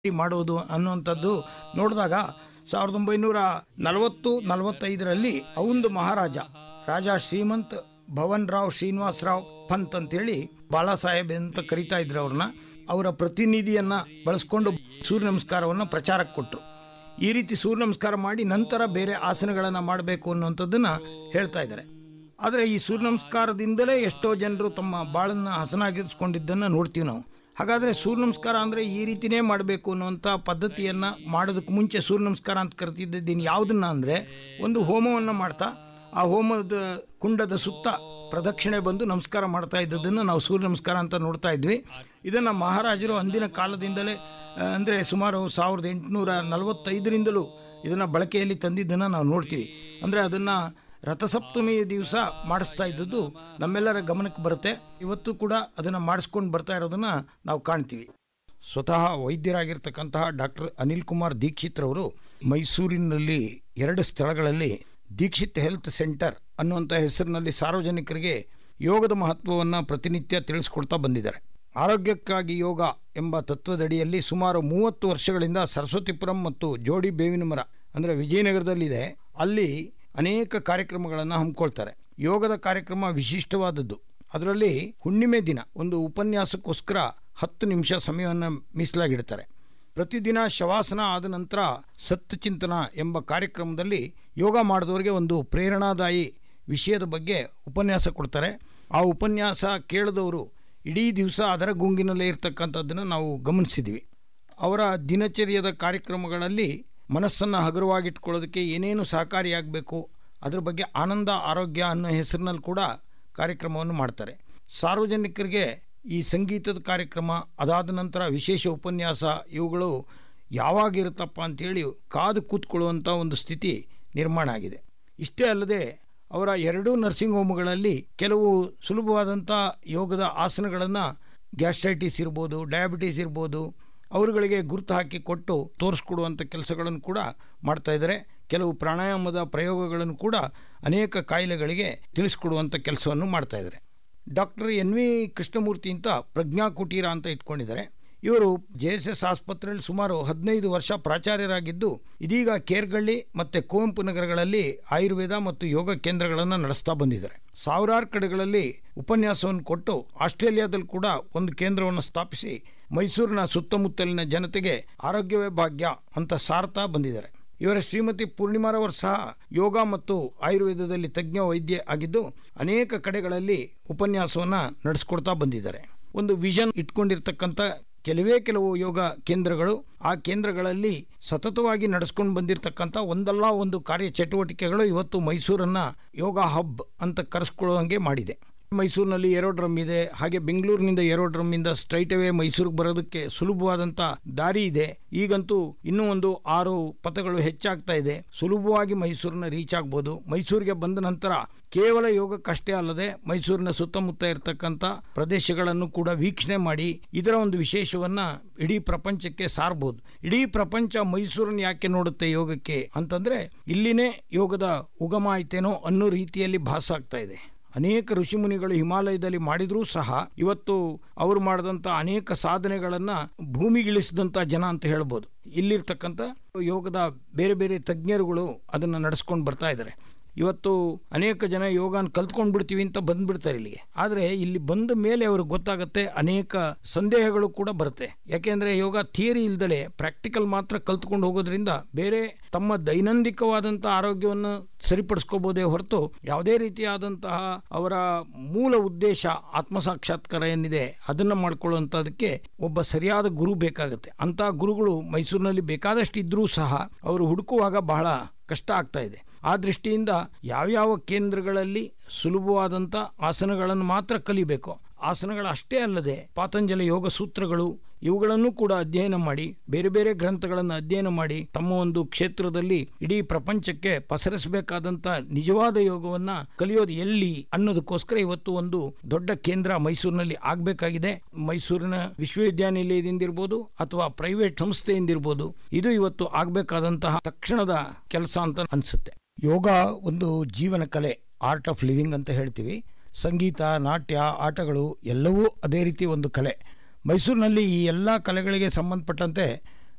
ಮಾಡೋದು ಅನ್ನುವಂಥದ್ದು ನೋಡಿದಾಗ ಸಾವಿರದ ಒಂಬೈನೂರ ನಲವತ್ತು ನಲವತ್ತೈದರಲ್ಲಿ ಅವಂದು ಮಹಾರಾಜ ರಾಜ ಶ್ರೀಮಂತ್ ಭವನ್ ರಾವ್ ಶ್ರೀನಿವಾಸ್ ರಾವ್ ಪಂತ್ ಅಂತೇಳಿ ಬಾಳಾ ಸಾಹೇಬ್ ಅಂತ ಕರಿತಾ ಇದ್ರು ಅವ್ರನ್ನ ಅವರ ಪ್ರತಿನಿಧಿಯನ್ನ ಬಳಸ್ಕೊಂಡು ಸೂರ್ಯ ನಮಸ್ಕಾರವನ್ನು ಪ್ರಚಾರಕ್ಕೆ ಕೊಟ್ಟರು ಈ ರೀತಿ ಸೂರ್ಯ ನಮಸ್ಕಾರ ಮಾಡಿ ನಂತರ ಬೇರೆ ಆಸನಗಳನ್ನು ಮಾಡಬೇಕು ಅನ್ನುವಂಥದ್ದನ್ನ ಹೇಳ್ತಾ ಇದ್ದಾರೆ ಆದರೆ ಈ ಸೂರ್ಯ ನಮಸ್ಕಾರದಿಂದಲೇ ಎಷ್ಟೋ ಜನರು ತಮ್ಮ ಬಾಳನ್ನು ಹಸನಾಗಿರಿಸ್ಕೊಂಡಿದ್ದನ್ನು ನೋಡ್ತೀವಿ ನಾವು ಹಾಗಾದರೆ ಸೂರ್ಯ ನಮಸ್ಕಾರ ಅಂದರೆ ಈ ರೀತಿನೇ ಮಾಡಬೇಕು ಅನ್ನುವಂಥ ಪದ್ಧತಿಯನ್ನು ಮಾಡೋದಕ್ಕೆ ಮುಂಚೆ ಸೂರ್ಯ ನಮಸ್ಕಾರ ಅಂತ ಕರಿತಿದ್ದದ್ದೀನಿ ಯಾವುದನ್ನ ಅಂದರೆ ಒಂದು ಹೋಮವನ್ನು ಮಾಡ್ತಾ ಆ ಹೋಮದ ಕುಂಡದ ಸುತ್ತ ಪ್ರದಕ್ಷಿಣೆ ಬಂದು ನಮಸ್ಕಾರ ಮಾಡ್ತಾ ಇದ್ದದನ್ನು ನಾವು ಸೂರ್ಯ ನಮಸ್ಕಾರ ಅಂತ ನೋಡ್ತಾ ಇದ್ವಿ ಇದನ್ನು ಮಹಾರಾಜರು ಅಂದಿನ ಕಾಲದಿಂದಲೇ ಆ, ಅಂದರೆ ಸುಮಾರು ಸಾವಿರದ ಎಂಟುನೂರ ನಲವತ್ತೈದರಿಂದಲೂ ಇದನ್ನು ಬಳಕೆಯಲ್ಲಿ ತಂದಿದ್ದನ್ನು ನಾವು ನೋಡ್ತೀವಿ ಅಂದರೆ ಅದನ್ನು ರಥಸಪ್ತಮಿಯ ದಿವಸ ಮಾಡಿಸ್ತಾ ಇದ್ದದ್ದು ನಮ್ಮೆಲ್ಲರ ಗಮನಕ್ಕೆ ಬರುತ್ತೆ ಇವತ್ತು ಕೂಡ ಅದನ್ನು ಮಾಡಿಸ್ಕೊಂಡು ಬರ್ತಾ ಇರೋದನ್ನು ನಾವು ಕಾಣ್ತೀವಿ ಸ್ವತಃ ವೈದ್ಯರಾಗಿರ್ತಕ್ಕಂತಹ ಡಾಕ್ಟರ್ ಅನಿಲ್ ಕುಮಾರ್ ದೀಕ್ಷಿತ್ ರವರು ಮೈಸೂರಿನಲ್ಲಿ ಎರಡು ಸ್ಥಳಗಳಲ್ಲಿ ದೀಕ್ಷಿತ್ ಹೆಲ್ತ್ ಸೆಂಟರ್ ಅನ್ನುವಂಥ ಹೆಸರಿನಲ್ಲಿ ಸಾರ್ವಜನಿಕರಿಗೆ ಯೋಗದ ಮಹತ್ವವನ್ನು ಪ್ರತಿನಿತ್ಯ ತಿಳಿಸ್ಕೊಡ್ತಾ ಬಂದಿದ್ದಾರೆ ಆರೋಗ್ಯಕ್ಕಾಗಿ ಯೋಗ ಎಂಬ ತತ್ವದಡಿಯಲ್ಲಿ ಸುಮಾರು ಮೂವತ್ತು ವರ್ಷಗಳಿಂದ ಸರಸ್ವತಿಪುರಂ ಮತ್ತು ಜೋಡಿ ಬೇವಿನ ಮರ ಅಂದರೆ ವಿಜಯನಗರದಲ್ಲಿದೆ ಅಲ್ಲಿ ಅನೇಕ ಕಾರ್ಯಕ್ರಮಗಳನ್ನು ಹಮ್ಮಿಕೊಳ್ತಾರೆ ಯೋಗದ ಕಾರ್ಯಕ್ರಮ ವಿಶಿಷ್ಟವಾದದ್ದು ಅದರಲ್ಲಿ ಹುಣ್ಣಿಮೆ ದಿನ ಒಂದು ಉಪನ್ಯಾಸಕ್ಕೋಸ್ಕರ ಹತ್ತು ನಿಮಿಷ ಸಮಯವನ್ನು ಮೀಸಲಾಗಿಡ್ತಾರೆ ಪ್ರತಿದಿನ ಶವಾಸನ ಆದ ನಂತರ ಸತ್ ಚಿಂತನ ಎಂಬ ಕಾರ್ಯಕ್ರಮದಲ್ಲಿ ಯೋಗ ಮಾಡಿದವರಿಗೆ ಒಂದು ಪ್ರೇರಣಾದಾಯಿ ವಿಷಯದ ಬಗ್ಗೆ ಉಪನ್ಯಾಸ ಕೊಡ್ತಾರೆ ಆ ಉಪನ್ಯಾಸ ಕೇಳಿದವರು ಇಡೀ ದಿವಸ ಅದರ ಗುಂಗಿನಲ್ಲೇ ಇರ್ತಕ್ಕಂಥದ್ದನ್ನು ನಾವು ಗಮನಿಸಿದ್ವಿ ಅವರ ದಿನಚರ್ಯದ ಕಾರ್ಯಕ್ರಮಗಳಲ್ಲಿ ಮನಸ್ಸನ್ನು ಹಗುರವಾಗಿಟ್ಕೊಳ್ಳೋದಕ್ಕೆ ಏನೇನು ಸಹಕಾರಿಯಾಗಬೇಕು ಅದ್ರ ಬಗ್ಗೆ ಆನಂದ ಆರೋಗ್ಯ ಅನ್ನೋ ಹೆಸರಿನಲ್ಲಿ ಕೂಡ ಕಾರ್ಯಕ್ರಮವನ್ನು ಮಾಡ್ತಾರೆ ಸಾರ್ವಜನಿಕರಿಗೆ ಈ ಸಂಗೀತದ ಕಾರ್ಯಕ್ರಮ ಅದಾದ ನಂತರ ವಿಶೇಷ ಉಪನ್ಯಾಸ ಇವುಗಳು ಯಾವಾಗ ಇರುತ್ತಪ್ಪ ಅಂತೇಳಿ ಕಾದು ಕೂತ್ಕೊಳ್ಳುವಂಥ ಒಂದು ಸ್ಥಿತಿ ನಿರ್ಮಾಣ ಆಗಿದೆ ಇಷ್ಟೇ ಅಲ್ಲದೆ ಅವರ ಎರಡೂ ನರ್ಸಿಂಗ್ ಹೋಮ್ಗಳಲ್ಲಿ ಕೆಲವು ಸುಲಭವಾದಂಥ ಯೋಗದ ಆಸನಗಳನ್ನು ಗ್ಯಾಸ್ಟ್ರೈಟಿಸ್ ಇರ್ಬೋದು ಡಯಾಬಿಟಿಸ್ ಇರ್ಬೋದು ಅವರುಗಳಿಗೆ ಗುರುತು ಹಾಕಿ ಕೊಟ್ಟು ತೋರಿಸ್ಕೊಡುವಂಥ ಕೆಲಸಗಳನ್ನು ಕೂಡ ಮಾಡ್ತಾ ಇದ್ದಾರೆ ಕೆಲವು ಪ್ರಾಣಾಯಾಮದ ಪ್ರಯೋಗಗಳನ್ನು ಕೂಡ ಅನೇಕ ಕಾಯಿಲೆಗಳಿಗೆ ತಿಳಿಸ್ಕೊಡುವಂಥ ಕೆಲಸವನ್ನು ಮಾಡ್ತಾ ಇದ್ದಾರೆ ಡಾಕ್ಟರ್ ಎನ್ ವಿ ಕೃಷ್ಣಮೂರ್ತಿ ಅಂತ ಪ್ರಜ್ಞಾ ಕುಟೀರ ಅಂತ ಇಟ್ಕೊಂಡಿದ್ದಾರೆ ಇವರು ಜೆ ಎಸ್ ಎಸ್ ಆಸ್ಪತ್ರೆಯಲ್ಲಿ ಸುಮಾರು ಹದಿನೈದು ವರ್ಷ ಪ್ರಾಚಾರ್ಯರಾಗಿದ್ದು ಇದೀಗ ಕೇರ್ಗಳ್ಳಿ ಮತ್ತು ಕುವೆಂಪು ನಗರಗಳಲ್ಲಿ ಆಯುರ್ವೇದ ಮತ್ತು ಯೋಗ ಕೇಂದ್ರಗಳನ್ನು ನಡೆಸ್ತಾ ಬಂದಿದ್ದಾರೆ ಸಾವಿರಾರು ಕಡೆಗಳಲ್ಲಿ ಉಪನ್ಯಾಸವನ್ನು ಕೊಟ್ಟು ಆಸ್ಟ್ರೇಲಿಯಾದಲ್ಲಿ ಕೂಡ ಒಂದು ಕೇಂದ್ರವನ್ನು ಸ್ಥಾಪಿಸಿ ಮೈಸೂರಿನ ಸುತ್ತಮುತ್ತಲಿನ ಜನತೆಗೆ ಆರೋಗ್ಯವೇ ಭಾಗ್ಯ ಅಂತ ಸಾರ್ತಾ ಬಂದಿದ್ದಾರೆ ಇವರ ಶ್ರೀಮತಿ ಪೂರ್ಣಿಮಾರವರು ಸಹ ಯೋಗ ಮತ್ತು ಆಯುರ್ವೇದದಲ್ಲಿ ತಜ್ಞ ವೈದ್ಯೆ ಆಗಿದ್ದು ಅನೇಕ ಕಡೆಗಳಲ್ಲಿ ಉಪನ್ಯಾಸವನ್ನು ನಡೆಸ್ಕೊಡ್ತಾ ಬಂದಿದ್ದಾರೆ ಒಂದು ವಿಷನ್ ಇಟ್ಕೊಂಡಿರ್ತಕ್ಕಂಥ ಕೆಲವೇ ಕೆಲವು ಯೋಗ ಕೇಂದ್ರಗಳು ಆ ಕೇಂದ್ರಗಳಲ್ಲಿ ಸತತವಾಗಿ ನಡೆಸ್ಕೊಂಡು ಬಂದಿರತಕ್ಕಂಥ ಒಂದಲ್ಲ ಒಂದು ಕಾರ್ಯ ಚಟುವಟಿಕೆಗಳು ಇವತ್ತು ಮೈಸೂರನ್ನ ಯೋಗ ಹಬ್ ಅಂತ ಕರೆಸ್ಕೊಳ್ಳುವಂಗೆ ಮಾಡಿದೆ ಮೈಸೂರಿನಲ್ಲಿ ಏರೋಡ್ರಮ್ ಇದೆ ಹಾಗೆ ಬೆಂಗಳೂರಿನಿಂದ ಏರೋಡ್ರಮ್ಮಿಂದ ಸ್ಟ್ರೈಟ್ ಅವೇ ಮೈಸೂರಿಗೆ ಬರೋದಕ್ಕೆ ಸುಲಭವಾದಂಥ ದಾರಿ ಇದೆ ಈಗಂತೂ ಇನ್ನೂ ಒಂದು ಆರು ಪಥಗಳು ಹೆಚ್ಚಾಗ್ತಾ ಇದೆ ಸುಲಭವಾಗಿ ಮೈಸೂರನ್ನ ರೀಚ್ ಆಗ್ಬೋದು ಮೈಸೂರಿಗೆ ಬಂದ ನಂತರ ಕೇವಲ ಯೋಗಕ್ಕಷ್ಟೇ ಅಲ್ಲದೆ ಮೈಸೂರಿನ ಸುತ್ತಮುತ್ತ ಇರತಕ್ಕಂಥ ಪ್ರದೇಶಗಳನ್ನು ಕೂಡ ವೀಕ್ಷಣೆ ಮಾಡಿ ಇದರ ಒಂದು ವಿಶೇಷವನ್ನ ಇಡೀ ಪ್ರಪಂಚಕ್ಕೆ ಸಾರಬಹುದು ಇಡೀ ಪ್ರಪಂಚ ಮೈಸೂರನ್ನು ಯಾಕೆ ನೋಡುತ್ತೆ ಯೋಗಕ್ಕೆ ಅಂತಂದ್ರೆ ಇಲ್ಲಿನೇ ಯೋಗದ ಉಗಮ ಆಯ್ತೇನೋ ಅನ್ನೋ ರೀತಿಯಲ್ಲಿ ಭಾಸ ಆಗ್ತಾ ಇದೆ ಅನೇಕ ಋಷಿಮುನಿಗಳು ಹಿಮಾಲಯದಲ್ಲಿ ಮಾಡಿದ್ರೂ ಸಹ ಇವತ್ತು ಅವರು ಮಾಡಿದಂಥ ಅನೇಕ ಸಾಧನೆಗಳನ್ನು ಭೂಮಿಗಿಳಿಸಿದಂಥ ಜನ ಅಂತ ಹೇಳ್ಬೋದು ಇಲ್ಲಿರ್ತಕ್ಕಂಥ ಯೋಗದ ಬೇರೆ ಬೇರೆ ತಜ್ಞರುಗಳು ಅದನ್ನು ನಡೆಸ್ಕೊಂಡು ಬರ್ತಾ ಇದ್ದಾರೆ ಇವತ್ತು ಅನೇಕ ಜನ ಯೋಗನ ಕಲ್ತ್ಕೊಂಡು ಬಿಡ್ತೀವಿ ಅಂತ ಬಂದ್ಬಿಡ್ತಾರೆ ಇಲ್ಲಿಗೆ ಆದರೆ ಇಲ್ಲಿ ಬಂದ ಮೇಲೆ ಅವ್ರಿಗೆ ಗೊತ್ತಾಗುತ್ತೆ ಅನೇಕ ಸಂದೇಹಗಳು ಕೂಡ ಬರುತ್ತೆ ಯಾಕೆಂದ್ರೆ ಯೋಗ ಥಿಯರಿ ಇಲ್ದಲೆ ಪ್ರಾಕ್ಟಿಕಲ್ ಮಾತ್ರ ಕಲ್ತ್ಕೊಂಡು ಹೋಗೋದ್ರಿಂದ ಬೇರೆ ತಮ್ಮ ದೈನಂದಿಕವಾದಂಥ ಆರೋಗ್ಯವನ್ನು ಸರಿಪಡಿಸ್ಕೋಬೋದೇ ಹೊರತು ಯಾವುದೇ ರೀತಿಯಾದಂತಹ ಅವರ ಮೂಲ ಉದ್ದೇಶ ಆತ್ಮಸಾಕ್ಷಾತ್ಕಾರ ಏನಿದೆ ಅದನ್ನು ಮಾಡ್ಕೊಳ್ಳುವಂಥದಕ್ಕೆ ಒಬ್ಬ ಸರಿಯಾದ ಗುರು ಬೇಕಾಗುತ್ತೆ ಅಂತ ಗುರುಗಳು ಮೈಸೂರಿನಲ್ಲಿ ಬೇಕಾದಷ್ಟು ಇದ್ರೂ ಸಹ ಅವರು ಹುಡುಕುವಾಗ ಬಹಳ ಕಷ್ಟ ಆಗ್ತಾ ಇದೆ ಆ ದೃಷ್ಟಿಯಿಂದ ಯಾವ್ಯಾವ ಕೇಂದ್ರಗಳಲ್ಲಿ ಸುಲಭವಾದಂಥ ಆಸನಗಳನ್ನು ಮಾತ್ರ ಕಲಿಬೇಕು ಆಸನಗಳು ಅಷ್ಟೇ ಅಲ್ಲದೆ ಪಾತಂಜಲಿ ಯೋಗ ಸೂತ್ರಗಳು ಇವುಗಳನ್ನು ಕೂಡ ಅಧ್ಯಯನ ಮಾಡಿ ಬೇರೆ ಬೇರೆ ಗ್ರಂಥಗಳನ್ನು ಅಧ್ಯಯನ ಮಾಡಿ ತಮ್ಮ ಒಂದು ಕ್ಷೇತ್ರದಲ್ಲಿ ಇಡೀ ಪ್ರಪಂಚಕ್ಕೆ ಪಸರಿಸಬೇಕಾದಂತ ನಿಜವಾದ ಯೋಗವನ್ನ ಕಲಿಯೋದು ಎಲ್ಲಿ ಅನ್ನೋದಕ್ಕೋಸ್ಕರ ಇವತ್ತು ಒಂದು ದೊಡ್ಡ ಕೇಂದ್ರ ಮೈಸೂರಿನಲ್ಲಿ ಆಗಬೇಕಾಗಿದೆ ಮೈಸೂರಿನ ವಿಶ್ವವಿದ್ಯಾನಿಲಯದಿಂದಿರ್ಬೋದು ಅಥವಾ ಪ್ರೈವೇಟ್ ಸಂಸ್ಥೆಯಿಂದಿರ್ಬೋದು ಇದು ಇವತ್ತು ಆಗಬೇಕಾದಂತಹ ತಕ್ಷಣದ ಕೆಲಸ ಅಂತ ಅನ್ಸುತ್ತೆ ಯೋಗ ಒಂದು ಜೀವನ ಕಲೆ ಆರ್ಟ್ ಆಫ್ ಲಿವಿಂಗ್ ಅಂತ ಹೇಳ್ತೀವಿ ಸಂಗೀತ ನಾಟ್ಯ ಆಟಗಳು ಎಲ್ಲವೂ ಅದೇ ರೀತಿ ಒಂದು ಕಲೆ ಮೈಸೂರಿನಲ್ಲಿ ಈ ಎಲ್ಲ ಕಲೆಗಳಿಗೆ ಸಂಬಂಧಪಟ್ಟಂತೆ